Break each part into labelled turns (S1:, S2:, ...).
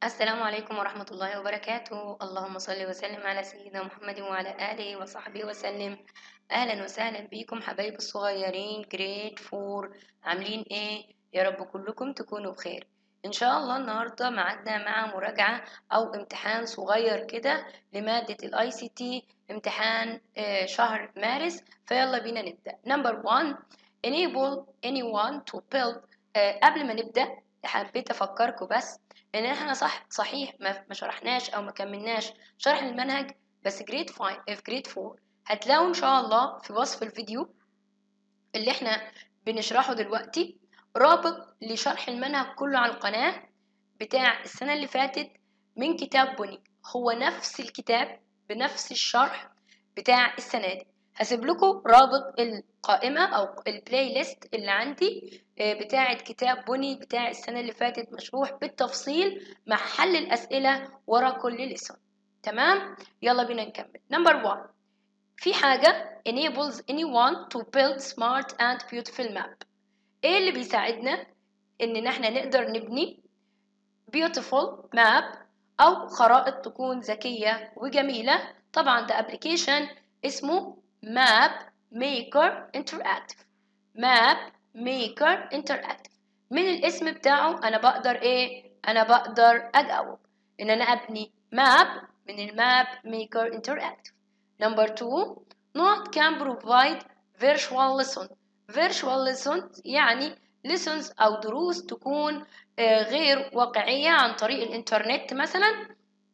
S1: السلام عليكم ورحمة الله وبركاته اللهم صل وسلم على سيدنا محمد وعلى آله وصحبه وسلم أهلا وسهلا بيكم حبايبي الصغيرين جريد فور عاملين إيه يا رب كلكم تكونوا بخير إن شاء الله النهاردة معادنا مع مراجعة أو امتحان صغير كده لمادة الاي سي تي امتحان آه، شهر مارس فيلا بينا نبدأ نمبر 1 enable anyone to build آه، قبل ما نبدأ حبيت أفكركم بس ان احنا صح صحيح ما ما شرحناش او ما كملناش شرح المنهج بس جريد 5 في جريد 4 هتلاقوا ان شاء الله في وصف الفيديو اللي احنا بنشرحه دلوقتي رابط لشرح المنهج كله على القناة بتاع السنة اللي فاتت من كتاب بني هو نفس الكتاب بنفس الشرح بتاع السنة دي هسيب لكم رابط القائمة أو البلاي ليست اللي عندي آه، بتاعة كتاب بني بتاع السنة اللي فاتت مشروح بالتفصيل مع حل الأسئلة ورا كل لسان تمام يلا بينا نكمل نمبر 1 في حاجة enables anyone to build smart and beautiful map ايه اللي بيساعدنا ان احنا نقدر نبني beautiful map او خرائط تكون ذكية وجميلة طبعا ده ابلكيشن اسمه map maker interactive map maker interactive من الاسم بتاعه انا بقدر ايه انا بقدر اجاوب ان انا ابني map من الماب maker interactive number two not can provide virtual lesson virtual lessons يعني lessons او دروس تكون آه، غير واقعية عن طريق الانترنت مثلا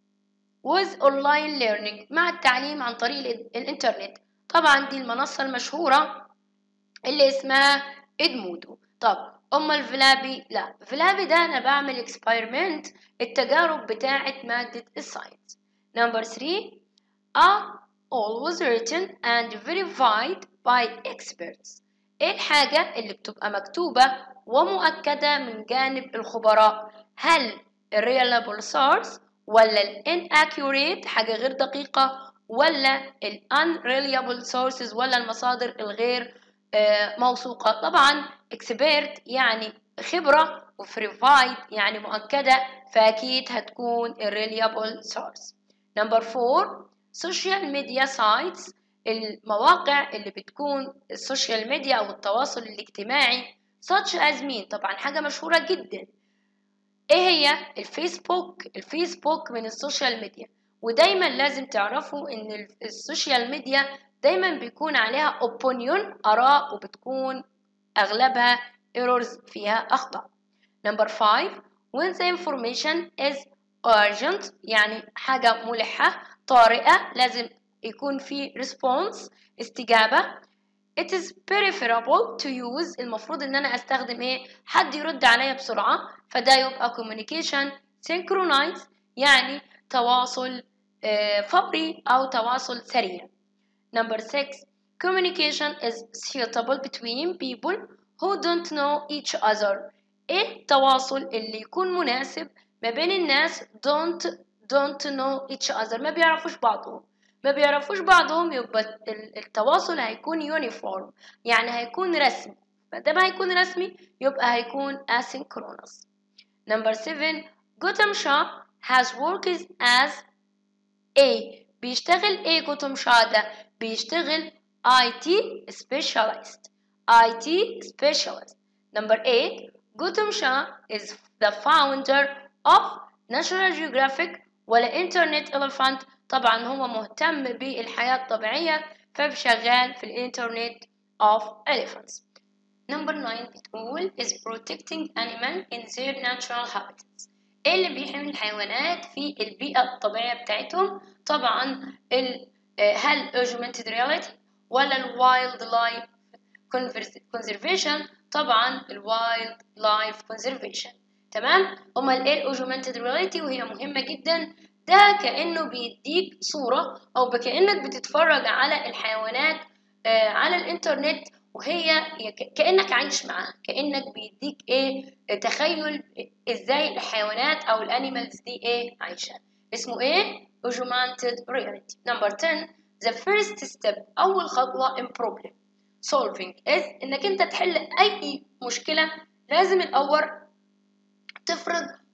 S1: with online learning مع التعليم عن طريق ال- الانترنت طبعا دي المنصة المشهورة اللي اسمها ادمودو طب اما الفلابي لا فلابي ده انا بعمل اكسبيرمنت التجارب بتاعه مادة الساينس نمبر 3 are always written and verified by experts ايه الحاجة اللي بتبقى مكتوبة ومؤكدة من جانب الخبراء هل ال reliable source ولا ال inaccurate حاجة غير دقيقة ولا ال unreliable sources ولا المصادر الغير آه، موثوقة طبعا expert يعني خبرة وفريفايد يعني مؤكدة فأكيد هتكون ال reliable source نمبر 4 social media sites المواقع اللي بتكون السوشيال ميديا أو التواصل الاجتماعي such as مين طبعا حاجة مشهورة جدا ايه هي الفيسبوك الفيسبوك من السوشيال ميديا ودايما لازم تعرفوا ان ال- السوشيال ميديا دايما بيكون عليها opinion اراء وبتكون اغلبها errors فيها اخطاء number 5 when the information is urgent يعني حاجة ملحة طارئة لازم يكون في response استجابة it is preferable to use المفروض ان انا استخدم ايه حد يرد عليا بسرعة فده يبقى communication synchronize يعني تواصل آه، فوري او تواصل سريع number 6 communication is suitable between people who don't know each other ايه التواصل اللي يكون مناسب ما بين الناس don't don't know each other ما بيعرفوش بعضهم ما بيعرفوش بعضهم يبقى ال- التواصل هيكون يونيفورم يعني هيكون رسمي فده هيكون رسمي يبقى هيكون asynchronous number 7 جوتم شا has worked as A بيشتغل ايه جوتم شا ده بيشتغل IT specialist IT specialist number 8 جوتم شا is the founder of National Geographic ولا Internet Elephant طبعا هو مهتم بالحياة الطبيعية فبشغال في الانترنت of elephants Number 9 بتقول is protecting animal in their natural habitats ايه اللي بيحمي الحيوانات في البيئة الطبيعية بتاعتهم طبعا ال آه، هل augmented reality ولا ال wildlife convers- conservation طبعا ال wildlife conservation تمام امال ايه ال augmented reality وهي مهمة جدا ده كأنه بيديك صورة او كأنك بتتفرج على الحيوانات آه، على الانترنت وهي هي ك- كأنك عايش معاها كأنك بيديك ايه تخيل ازاي الحيوانات او الانيمالز دي ايه عايشة اسمه ايه augmented reality number 10 the first step اول خطوة in problem solving is انك انت تحل اي مشكلة لازم الاول تفرض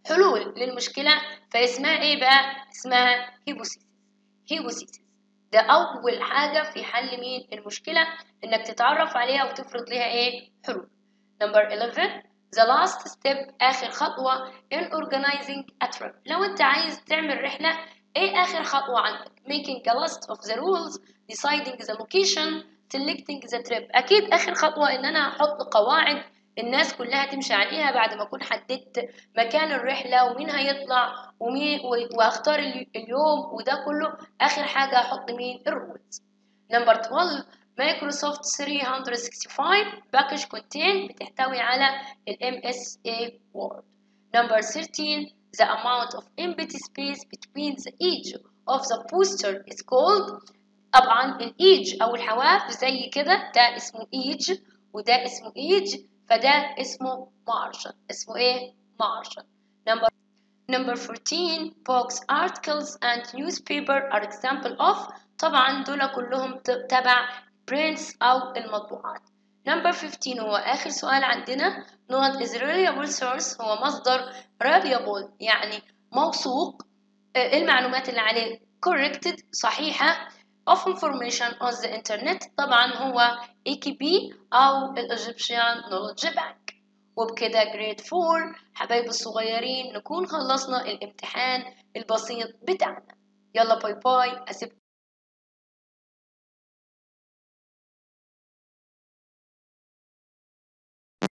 S1: حلول للمشكلة فاسمها ايه بقى؟ اسمها هيبوسيسيس هيبوسيسيس ده أول حاجة في حل مين المشكلة إنك تتعرف عليها وتفرض ليها إيه حلول. نمبر 11 the last step آخر خطوة in organizing a trip لو أنت عايز تعمل رحلة إيه آخر خطوة عندك making a list of the rules deciding the location selecting the trip أكيد آخر خطوة إن أنا أحط قواعد الناس كلها تمشي عليها بعد ما أكون حددت مكان الرحلة ومين هيطلع ومين وأختار اليوم وده كله آخر حاجة أحط مين الرولز نمبر 12 مايكروسوفت 365 باكج كونتين بتحتوي على ال MSA Word نمبر 13 the amount of empty space between the each of the booster is called طبعا الايج او الحواف زي كده ده اسمه ايج وده اسمه ايج فده اسمه margin اسمه ايه margin number number 14 books articles and newspaper are example of طبعا دول كلهم تبع prints او المطبوعات number 15 هو اخر سؤال عندنا not is reliable source هو مصدر reliable يعني موثوق المعلومات اللي عليه corrected صحيحة of information on the internet طبعا هو AKB أو الإيجيبشن نولج بانك وبكده جريد 4 حبايبي الصغيرين نكون خلصنا الامتحان البسيط بتاعنا يلا باي باي أسيبكم